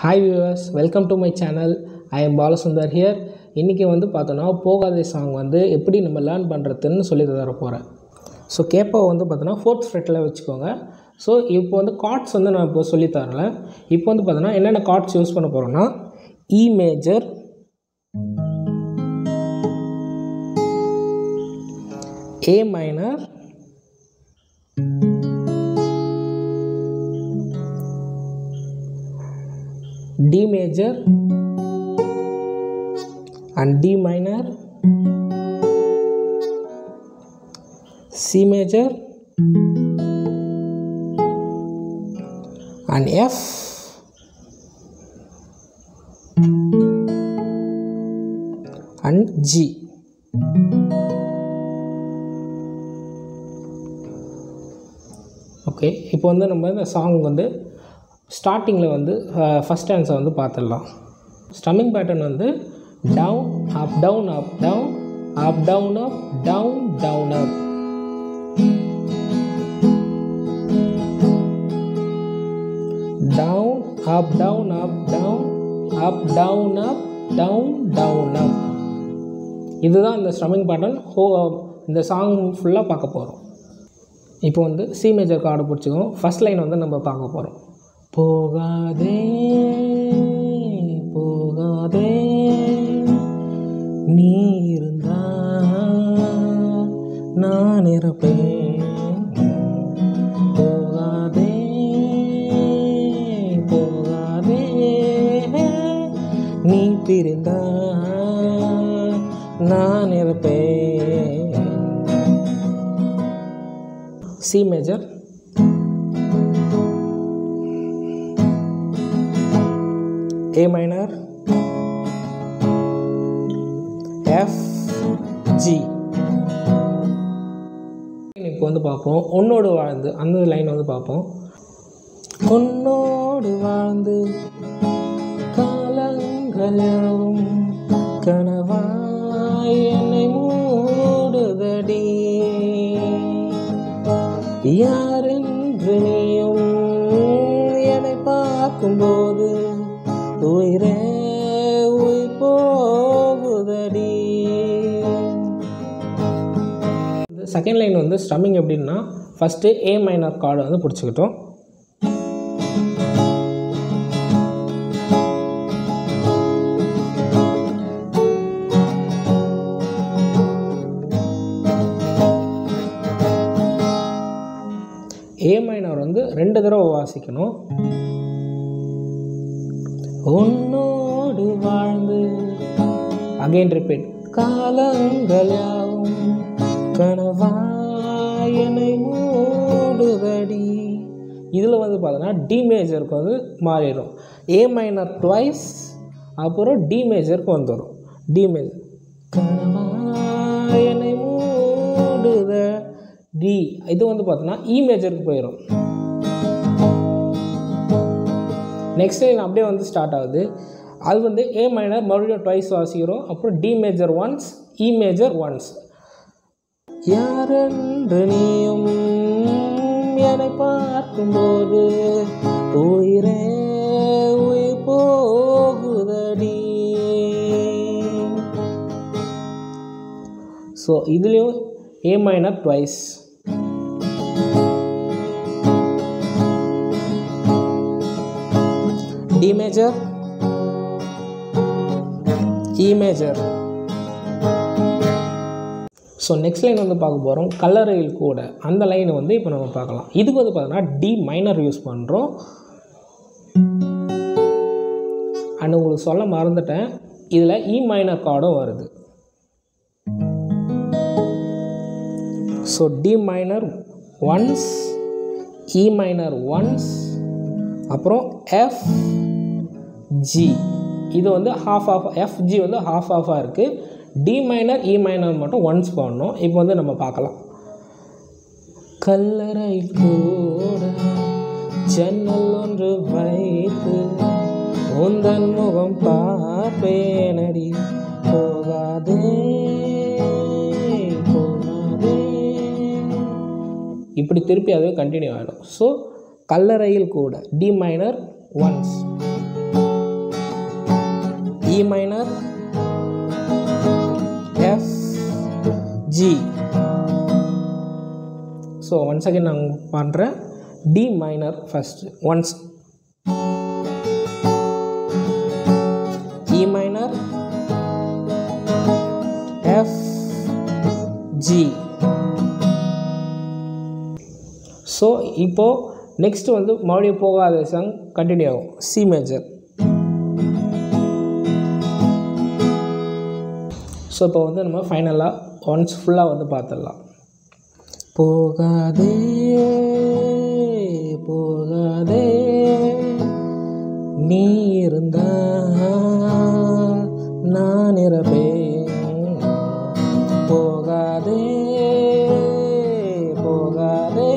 Hi viewers welcome to my channel I am Balasundar here இன்றைக்கி வந்து பார்த்தோன்னா போகாதே சாங் வந்து எப்படி நம்ம லேர்ன் பண்ணுறதுன்னு சொல்லி தர போகிறேன் ஸோ கேப்போ வந்து பார்த்தோன்னா ஃபோர்த் ஃப்ரெட்டில் வச்சுக்கோங்க ஸோ இப்போ வந்து கார்ட்ஸ் வந்து நான் இப்போ சொல்லி தரல இப்போ வந்து பார்த்தோன்னா என்னென்ன கார்ட்ஸ் யூஸ் பண்ண போகிறோன்னா E major A minor D major and D minor, C major and F and G. Okay இப்போ வந்து நம்ம இந்த சாங் வந்து ஸ்டார்டிங்கில் வந்து ஃபஸ்ட் ஆன்சர் வந்து பார்த்துடலாம் ஸ்டம்மிங் பேட்டர்ன் வந்து down up down up down up down up down down up down up down up down up down up down down up இதுதான் இந்த ஸ்ட்ரமிங் பேட்டர்ன் ஹோ இந்த சாங் ஃபுல்லாக பார்க்க போகிறோம் இப்போ வந்து சி மேஜர் கார்டு பிடிச்சிக்கோம் ஃபஸ்ட் லைன் வந்து நம்ம பார்க்க போகிறோம் போகாதே போகாதே நீ இருந்தா நான் இருப்பேன் போகாதே போகாதே நீ பிரிந்தா நான் இருப்பேன் C major A minor F G இப்போ வந்து பார்ப்போம் உன்னோடு வாழ்ந்து அந்த லைன் வந்து பார்ப்போம் உன்னோடு வாழ்ந்து காலங்களும் கனவாய் என்னை மூடுதடி யாரென்று நீயும் என்னை பார்க்கும்போது உயிரே உயிர் போகுதடி செகண்ட் லைன் வந்து ஸ்டம்மிங் எப்படின்னா ஃபஸ்ட்டு ஏ மைனர் கார்டு வந்து பிடிச்சிக்கிட்டோம் ஏ மைனர் வந்து ரெண்டு தடவை வாசிக்கணும் உன்னோடு வாழ்ந்து அகைன் ரிப்பீட் காலங்கள் யாவும் கனவாயனை மூடுதடி இதில் வந்து பார்த்தோன்னா டி மேஜருக்கு வந்து மாறிடும் ஏ மைனர் ட்வைஸ் அப்புறம் டி மேஜருக்கு வந்துடும் டி மேஜர் கனவாயனை மூடுத டி இது வந்து பார்த்தோன்னா இ மேஜருக்கு போயிடும் நெக்ஸ்ட் லைன் அப்படியே வந்து ஸ்டார்ட் ஆகுது அது வந்து ஏ மைனர் மறுபடியும் ட்வைஸ் வாசிக்கிறோம் அப்புறம் D major once E major once யாரென்று நீயும் என்னை பார்க்கும்போது உயிரே உயிர் போகுதடி ஸோ இதுலேயும் A minor twice D major E major so next line வந்து பார்க்க போகிறோம் கல்லறையில் கூட அந்த லைனை வந்து இப்போ நம்ம பார்க்கலாம் இதுக்கு வந்து பார்த்தோன்னா டி மைனர் யூஸ் பண்ணுறோம் அண்ட் உங்களுக்கு சொல்ல மறந்துட்டேன் இதில் இ மைனர் கார்டும் வருது so D minor once E minor once அப்புறம் எஃப் ஜி இது வந்து ஹாஃப் ஆஃப் எஃப்ஜி வந்து ஹாஃப் ஆஃபாக இருக்குது டி மைனர் இ மைனர் மட்டும் ஒன்ஸ் பண்ணணும் இப்போ வந்து நம்ம பார்க்கலாம் கல்லறை கூட ஜன்னல் ஒன்று வைத்து உந்தன் முகம் பார்ப்பேனடி போகாதே போகாதே இப்படி திருப்பி அதுவே கண்டினியூ ஆகிடும் ஸோ கல்லறையில் கூட D minor once minor F G so once again நான் பண்ணுறேன் D minor first once E minor F G so இப்போது நெக்ஸ்ட் வந்து மறுபடியும் போகாத சாங் கண்டினியூ ஆகும் சி மேஜர் ஸோ இப்போ வந்து நம்ம ஃபைனலாக ஒன்ஸ் ஃபுல்லாக வந்து பார்த்துடலாம் போகாதே போகாதே நீ இருந்தா நான் இறப்பேன் போகாதே போகாதே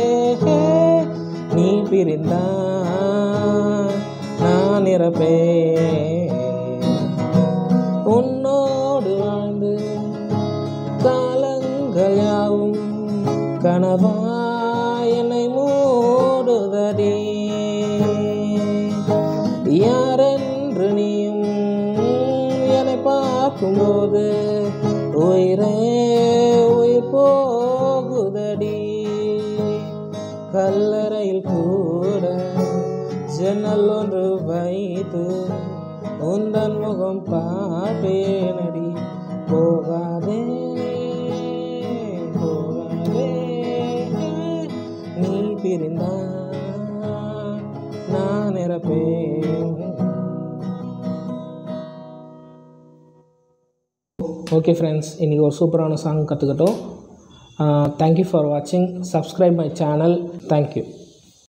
நீ பிரிந்தா நான் இறப்பேன் உன்னோடு வாழ்ந்து காலங்கள் யாவும் கனவா என்னை மூடுதடி யாரென்று நீயும் என்னை பார்க்கும்போது உயிரே உயிர் போகுதடி கல்லறையில் கூட ஜன்னல் ஒன்று வைத்து உந்தன் முகம் பார்ப்பேனடி போகாதே போகாதே நீ பிரிந்தா நான் இறப்பேன் ஓகே ஃப்ரெண்ட்ஸ் இன்றைக்கி ஒரு சூப்பரான சாங் கற்றுக்கிட்டோம் தேங்க்யூ ஃபார் வாட்சிங் சப்ஸ்கிரைப் மை சேனல் தேங்க்யூ